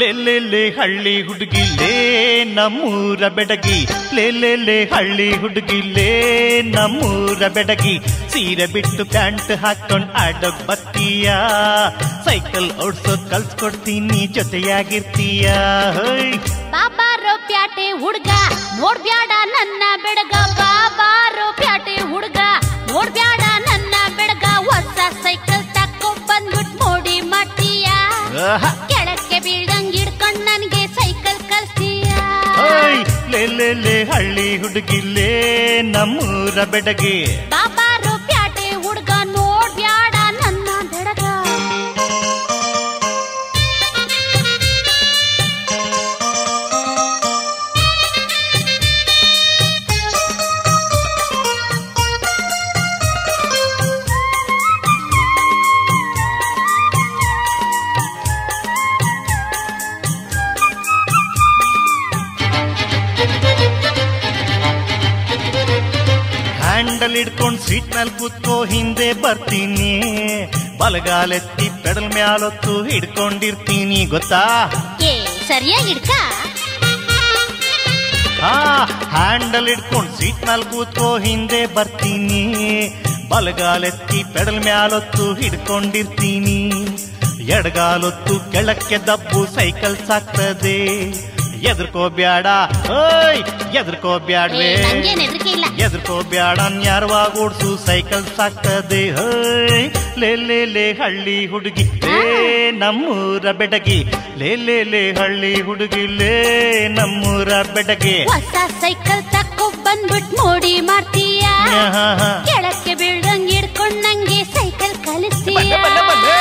ಲೆಲ್ಲೆಲ್ಲೆ ಹಳ್ಳಿ ಹುಡುಗಿ ಲೇ ನಮ್ಮೂರ ಬೆಡಗಿ ಲೆಲ್ಲೆಲ್ಲೆ ಹಳ್ಳಿ ಹುಡುಗಿ ಲೇ ನಮ್ಮೂರ ಬೆಡಗಿ ಸೀರೆ ಬಿಟ್ಟು ಪ್ಯಾಂಟ್ ಹಾಕೊಂಡ್ ಆಡೋಕ್ ಬತ್ತೀಯ ಸೈಕಲ್ ಓಡ್ಸೋದ್ ಕಲ್ಸ್ಕೊಡ್ತೀನಿ ಜೊತೆಯಾಗಿರ್ತೀಯ ಹೊಯ್ ಬಾಬಾರೋ ಪ್ಯಾಟೆ ಹುಡ್ಗ ನೋಡ್ಬ್ಯಾಡ ನನ್ನ ಬೆಡಗ ಬಾಬಾರೋ ಪ್ಯಾಟೆ ಹುಡ್ಗ ನೋಡ್ಬ್ಯಾಡ ನನ್ನ ಬೆಡಗ ಹೊಸ ಸೈಕಲ್ ತಕ್ಕೊ ಬಂದ್ಬಿಟ್ ಮೋಡಿ ಮಾಡ್ತೀಯ ಆಹಾ. ಕೆಳಕ್ಕೆ ಬೀಳ್ದಂಗ್ ಹಿಡ್ಕೊಂಡ್ ನನ್ಗೆ ಸೈಕಲ್ ಕಲ್ಸ್ತೀಯ ಹೊಯ್ ಲೆಲ್ಲೆಲ್ಲೆ ಹಳ್ಳಿ ಹುಡುಗಿ ಲೇ ನಮ್ಮೂರ ಬೆಡಗಿ ಬಾಬಾರೋ ಪ್ಯಾಟೆ ಹುಡ್ಗ ನೋಡ್ಬ್ಯಾಡ ನನ್ನ ಬೆಡಗ ಹ್ಯಾಂಡಲ್ ಹಿಡ್ಕೊಂಡ್ ಸೀಟ್ ನಲ್ಲಿ ಕೂತ್ಕೋ ಹಿಂದೆ ಬರ್ತೀನಿ ಬಲಗಾಲೆತ್ತಿ ಪೆಡಲ್ ಮ್ಯಾಲೊತ್ತು ಹಿಡ್ಕೊಂಡಿರ್ತೀನಿ ಗೊತ್ತಾ ಏ ಸರಿಯಾಗಿ ಹಿಡ್ಕ ಹಾ ಹ್ಯಾಂಡಲ್ ಹಿಡ್ಕೊಂಡ್ ಸೀಟ್ ನಲ್ಲಿ ಕೂತ್ಕೋ ಹಿಂದೆ ಬರ್ತೀನಿ ಬಲಗಾಲೆತ್ತಿ ಪೆಡಲ್ ಮ್ಯಾಲೊತ್ತು ಹಿಡ್ಕೊಂಡಿರ್ತೀನಿ ಎಡಗಾಲೊತ್ತು ಕೆಳಕ್ಕೆ ದಬ್ಬು ಸೈಕಲ್ ಸಾಕ್ತದೆ ಎದ್ರಕೋಬ್ಯಾಡ ಓಯ್ ಏ ಎದ್ರಕೋಬ್ಯಾಡ್ವೇ ನಂಗೇನ್ ಹೆದರಿಕೆ ಇಲ್ಲ ಎದ್ರಕೋಬ್ಯಾಡ ನ್ಯಾರವಾಗ ಓಡ್ಸು ಸೈಕಲ್ ಸಾಕ್ತದೆ ಹೋಯ್ ಲೇ ಲೇ ಲೇ ಹಳ್ಳಿ ಹುಡುಗಿ ಲೇ ನಮ್ಮೂರ ಬೆಡಗಿ ಲೇ ಲೇ ಲೇ ಹಳ್ಳಿ ಹುಡುಗಿ ಲೇ ನಮ್ಮೂರ ಬೆಡಗಿ ಹೊಸ ಸೈಕಲ್ ತಕ್ಕೊ ಬಂದ್ಬಿಟ್ ಮೋಡಿ ಮಾಡ್ತೀಯ ಆಹಾ. ಕೆಳಕ್ಕೆ ಬೀಳ್ದಂಗ್ ಹಿಡ್ಕೊಂಡ್ ನಂಗೆ ಸೈಕಲ್ ಕಲಿಸ್ತೀಯ ಬಲ್ಲೆ, ಬಲ್ಲೆ, ಬಲ್ಲೆ.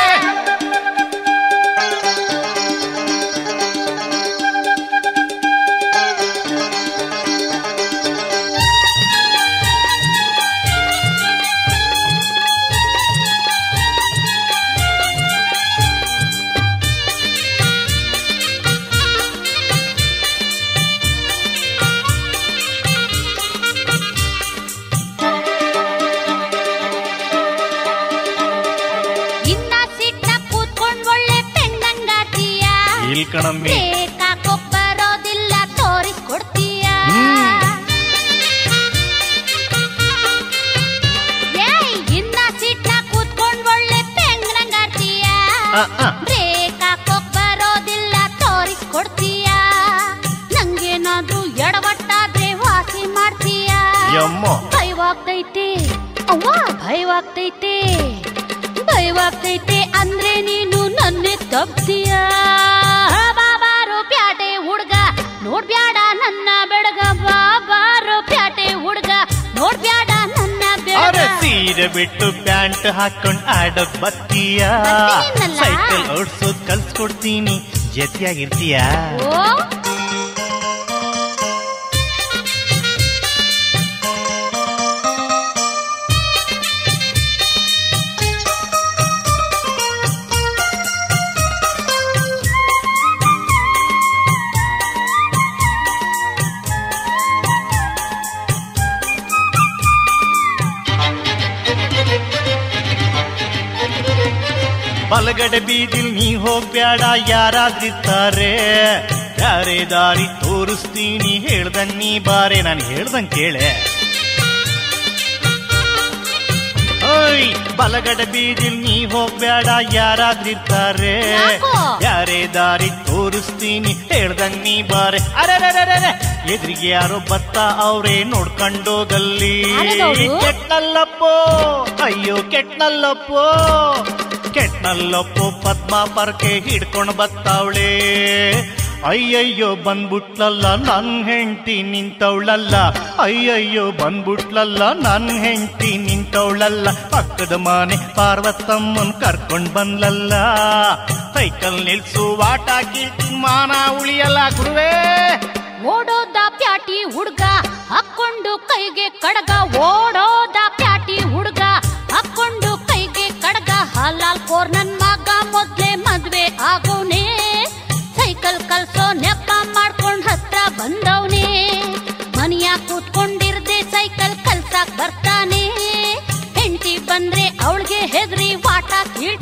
ಇನ್ನ ಸಿಟ್ಟ ಕೂತ್ಕೊಂಡ್ ಒಳ್ಳೆ ಪೆಂಡಂಗಾತೀಯ ಇಲ್ ಕಣಮ್ಮಿ ಬೇಕಾಕೋಕ್ ಬರೋದಿಲ್ಲ ತೋರಿಸ್ಕೊಡ್ತೀಯ ಏಯ್ ಇನ್ನ ಸಿಟ್ಟ ಕೂತ್ಕೊಂಡ್ ಒಳ್ಳೆ ಪೆಂಡಂಗಾತೀಯ ಆ, ಆ. ಬ್ರೇಕ್ ಹಾಕೋಕ್ ಬರೋದಿಲ್ಲ ತೋರಿಸ್ಕೊಡ್ತೀಯ ನಂಗೇನಾದ್ರೂ ಎಡವಟ್ಟಾದ್ರೆ ವಾಸಿ ಮಾಡ್ತೀಯ ಯಮ್ಮೋ ಭಯವಾಗ್ತೈತೆ ಅವ್ವ ಭಯವಾಗ್ತೈತೆ ಭಯವಾಗ್ತೈತೆ ಅಂದ್ರೆ ನೀನು ನನ್ನೆ ತಪ್ತೀಯ ಬಾಬಾರೋ ಪ್ಯಾಟೆ ಹುಡ್ಗ ನೋಡ್ಬ್ಯಾಡ ನನ್ನ ಬೆಡಗ ಬಾಬಾರೋ ಪ್ಯಾಟೆ ಹುಡ್ಗ ನೋಡ್ಬ್ಯಾಡ ನನ್ನ ಅರೆ ಬೆಡಗ ಸೀರೆ ಬಿಟ್ಟು ಪ್ಯಾಂಟ್ ಹಾಕೊಂಡ್ ಆಡೋಕ್ ಬತ್ತೀಯ ಬರ್ತೀನಲ್ಲ. ಸೈಕಲ್ ಓಡ್ಸೋದ್ ಕಲ್ಸ್ಕೊಡ್ತೀನಿ ಜೊತೆಯಾಗಿರ್ತೀಯ ಓ ಬಲಗಡೆ ಬೀದಿಲ್ ನೀ ಹೋಗ್ಬ್ಯಾಡ ಯಾರಾದ್ರಿರ್ತಾರೆ ಯಾರೇ ದಾರಿ ತೋರಿಸ್ತೀನಿ ಹೇಳ್ದಂಗ್ ನೀ ಬಾರೆ ನಾನು ಹೇಳ್ದಂಗ್ ಕೇಳೆ ಓಯ್ ಬಲಗಡೆ ಬೀದಿಲ್ ನೀ ಹೋಗ್ಬ್ಯಾಡ ಯಾರಾದ್ರಿರ್ತಾರೆ ಯಾಕೋ? ಯಾರೇ ದಾರಿ ತೋರಿಸ್ತೀನಿ ಹೇಳ್ದಂಗ್ ನೀ ಬಾರೆ ಅರೆ ಎದುರಿಗೆ ಯಾರೋ ಬತ್ತ ಅವ್ರೇ ನೋಡ್ಕೊಂಡೋಗಲ್ಲಿ ಯಾರದವ್ರು? ಕೆಟ್ನಲ್ಲಪ್ಪೋ ಅಯ್ಯೋ ಕೆಟ್ನಲ್ಲಪ್ಪೋ ಕೆಟ್ನಲ್ಲಪ್ಪೋ ಪದ್ಮ ಪರ್ಕೆ ಹಿಡ್ಕೊಂಡ್ ಬತ್ತಾವಳೆ ಅಯ್ಯಯ್ಯೋ ಬಂದ್ಬಿಟ್ಲಲ್ಲ ನನ್ ಹೆಂಡತಿ ನಿಂತವಳಲ್ಲ ಅಯ್ಯಯ್ಯೋ ಬಂದ್ಬಿಟ್ಲಲ್ಲ ನನ್ ಹೆಂಡತಿ ನಿಂತವಳಲ್ಲ ಪಕ್ಕದ ಮನೆ ಪಾರ್ವತಮ್ಮನ್ ಕರ್ಕೊಂಡ್ ಬಂದ್ಲಲ್ಲ ಸೈಕಲ್ ನಿಲ್ಸು ವಾಟ ಮಾನ ಉಳಿಯಲ್ಲ ಗುರುವೇ ಓಡೋದ ಪ್ಯಾಟಿ ಹುಡ್ಗ ಹಾಕೊಂಡು ಕೈಗೆ ಕಡಗ ಓಡೋದ ಪ್ಯಾಟಿ ಹುಡ್ಗ ಹಾಕೊಂಡು ಕೈಗೆ ಕಡಗ ಹಲಾಲ್ ಕೋರ್ ನನ್ ಮಗ ಮೊದ್ಲೇ ಮದ್ವೆ ಆಗೋನೆ ಸೈಕಲ್ ಕಲ್ಸೋ ನೆಪ ಮಾಡ್ಕೊಂಡ್ ಹತ್ರ ಬಂದವನೇ ಮನಿಯ ಕೂತ್ಕೊಂಡಿರ್ದೆ ಸೈಕಲ್ ಕಲ್ಸಾಕ್ ಬರ್ತಾನೆ ಹೆಂಡತಿ ಬಂದ್ರೆ ಅವಳಿಗೆ ಹೆದ್ರಿ ವಾಟ ಕೀಳ್